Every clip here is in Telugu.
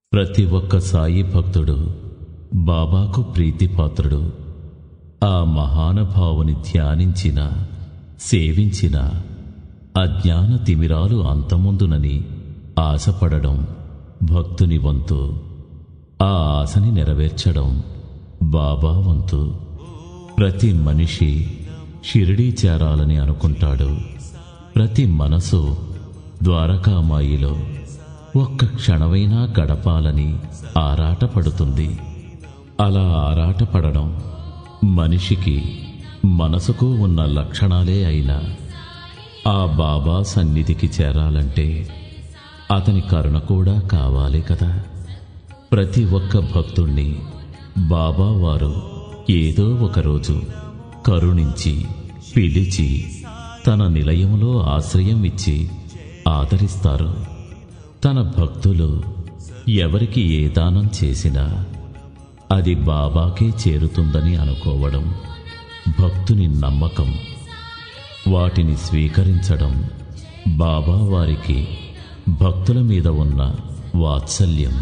ప్రతి ఒక్క సాయి భక్తుడు బాబాకు ప్రీతిపాత్రుడు ఆ మహానుభావుని ధ్యానించిన సేవించిన అజ్ఞాన తిమిరాలు అంతముందునని ఆశపడడం భక్తుని వంతు ఆ ఆశని నెరవేర్చడం బాబా వంతు ప్రతి మనిషి షిరిడీ చేరాలని అనుకుంటాడు ప్రతి మనసు ద్వారకామాయిలో ఒక్క క్షణమైనా గడపాలని ఆరాటపడుతుంది అలా ఆరాటపడడం మనిషికి మనసుకు ఉన్న లక్షణాలే అయినా ఆ బాబా సన్నిధికి చేరాలంటే అతని కరుణ కూడా కావాలి కదా ప్రతి ఒక్క భక్తుణ్ణి బాబా వారు ఏదో ఒకరోజు కరుణించి పిలిచి తన నిలయంలో ఆశ్రయం ఇచ్చి ఆదరిస్తారు తన భక్తులు ఎవరికి ఏ దానం చేసినా అది బాబాకే చేరుతుందని అనుకోవడం భక్తుని నమ్మకం వాటిని స్వీకరించడం బాబా వారికి భక్తుల మీద ఉన్న వాత్సల్యం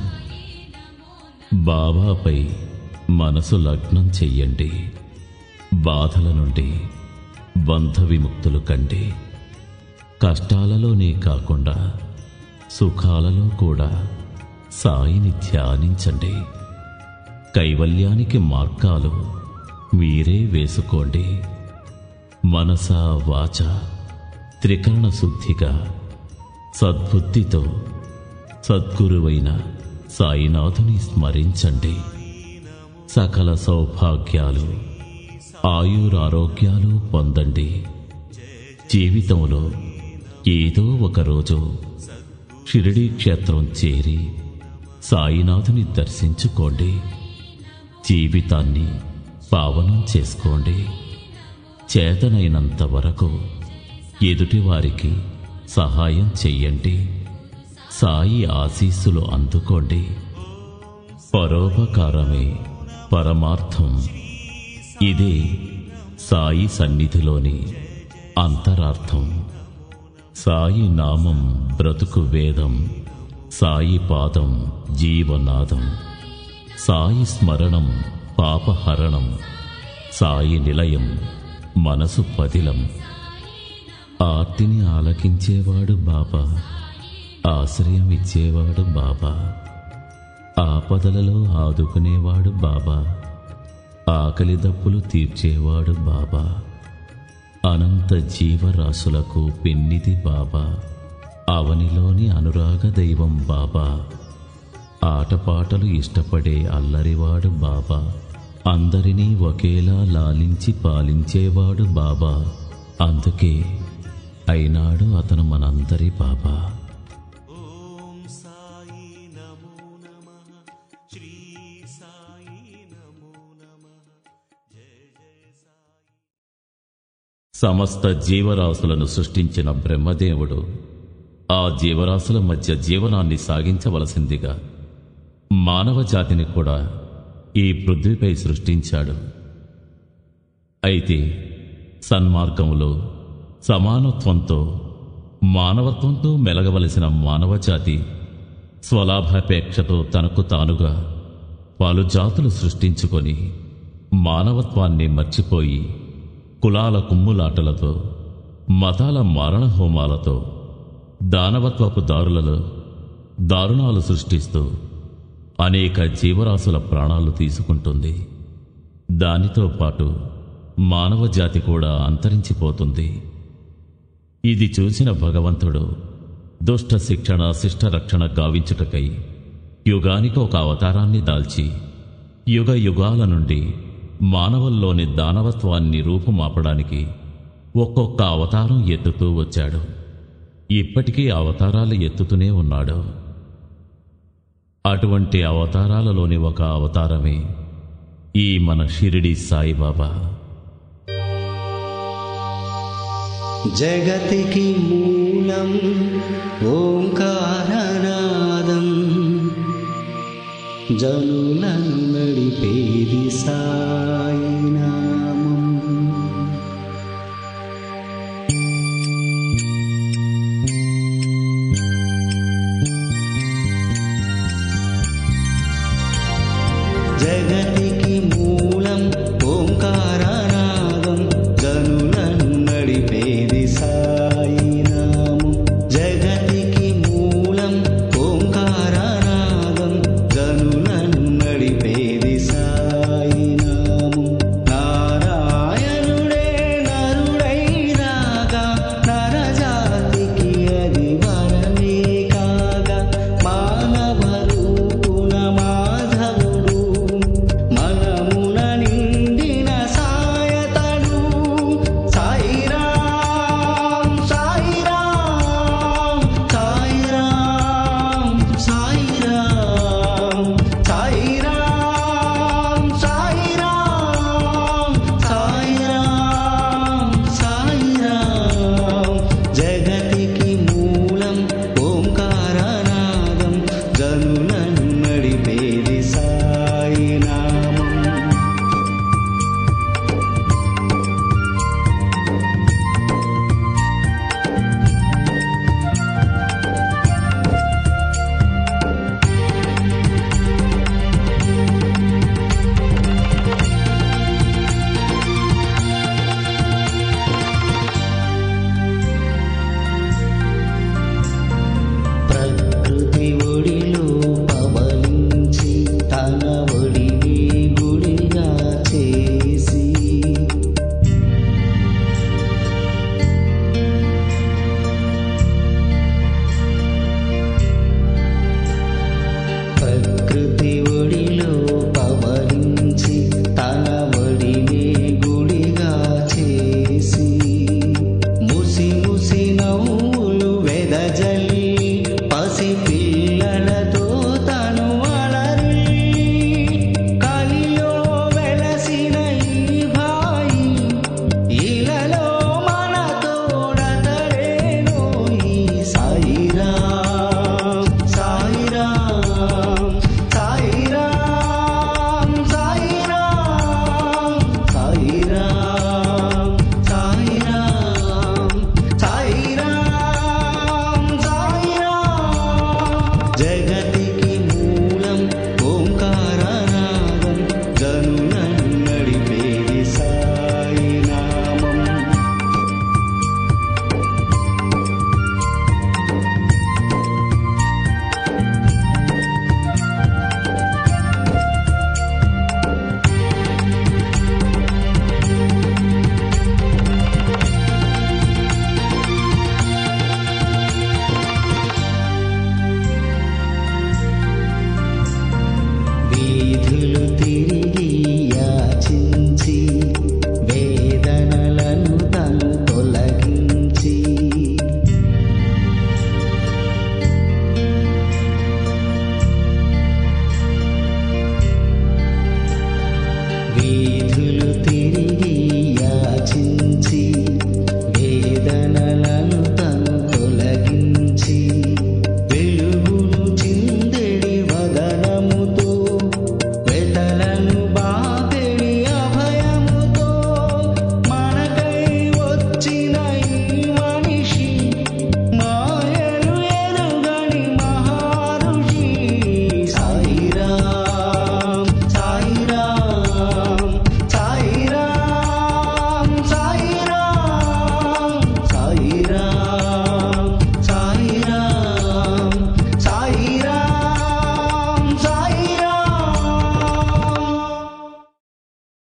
బాబాపై మనసు లగ్నం చెయ్యండి బాధల నుండి బంధ విముక్తులు కండి కష్టాలలోనే కాకుండా సుఖాలలో కూడా సాయిని ధ్యానించండి కైవల్యానికి మార్గాలు మీరే వేసుకోండి మనస వాచ త్రికరణ శుద్ధిగా సద్బుద్ధితో సద్గురువైన సాయినాథుని స్మరించండి సకల సౌభాగ్యాలు ఆయురారోగ్యాలు పొందండి జీవితంలో ఏదో ఒకరోజు షిరిడీ క్షేత్రం చేరి సాయినాథుని దర్శించుకోండి జీవితాన్ని పావనం చేసుకోండి చేతనైనంత వరకు ఎదుటివారికి సహాయం చెయ్యండి సాయి ఆశీస్సులు అందుకోండి పరోపకారమే పరమార్థం ఇదే సాయి సన్నిధిలోని అంతరార్థం సాయి నామం బ్రతుకు వేదం సాయి పాదం జీవనాదం సాయి స్మరణం పాపహరణం సాయి నిలయం మనసు పదిలం ఆర్తిని ఆలకించేవాడు బాబా ఆశ్రయం ఇచ్చేవాడు బాబా ఆపదలలో ఆదుకునేవాడు బాబా ఆకలి దప్పులు తీర్చేవాడు బాబా అనంత జీవరాశులకు పెన్నిది బాబా అవనిలోని అనురాగ దైవం బాబా ఆటపాటలు ఇష్టపడే అల్లరివాడు బాబా అందరినీ ఒకేలా లాలించి పాలించేవాడు బాబా అందుకే అయినాడు అతను మనందరి బాబా సమస్త జీవరాశులను సృష్టించిన బ్రహ్మదేవుడు ఆ జీవరాశుల మధ్య జీవనాన్ని సాగించవలసిందిగా మానవ జాతిని కూడా ఈ పృథ్వీపై సృష్టించాడు అయితే సన్మార్గంలో సమానత్వంతో మానవత్వంతో మెలగవలసిన మానవ జాతి స్వలాభాపేక్షతో తనకు తానుగా పలు జాతులు సృష్టించుకొని మానవత్వాన్ని మర్చిపోయి కులాల కుమ్ములాటలతో మతాల మారణ హోమాలతో దానవత్వపు దారులలో దారుణాలు సృష్టిస్తూ అనేక జీవరాశుల ప్రాణాలు తీసుకుంటుంది దానితో పాటు మానవ జాతి కూడా అంతరించిపోతుంది ఇది చూసిన భగవంతుడు దుష్ట శిక్షణ శిష్ట రక్షణ గావించుటకై యుగానికి ఒక అవతారాన్ని దాల్చి యుగ యుగాల నుండి మానవుల్లోని దానవత్వాన్ని రూపుమాపడానికి ఒక్కొక్క అవతారం ఎత్తుతూ వచ్చాడు ఇప్పటికీ అవతారాలు ఎత్తుతూనే ఉన్నాడు అటువంటి అవతారాలలోని ఒక అవతారమే ఈ మన షిరిడి సాయిబాబా జగతికి మూలం ఓంకారనాదం జనులను నడిపేది సాయి నామం జగతికి మూలం ఓంకారనాదం గనులను నడిపేది సాయి నామం జగతికి మూలం ఓంకారనాదం గనులను నడిపేది సాయి నామం నారాయణుడే నరుడై రాగా నరజాతికి అది వరమే కాగా మానవ రూపున మాధవుడు మనమున నిండిన సాయతడు సాయిరాం సాయిరాం సాయిరాం సాయిరాం సాయిరాం సాయిరాం సాయిరాం సాయిరాం జగతికి మూలం ఓంకారనాదం గనులను నడిపేది సాయి నామం ప్రకృతి ఒడిలో పవలించి తన ఒడిని గుడిగా చేసి ప్రకృతి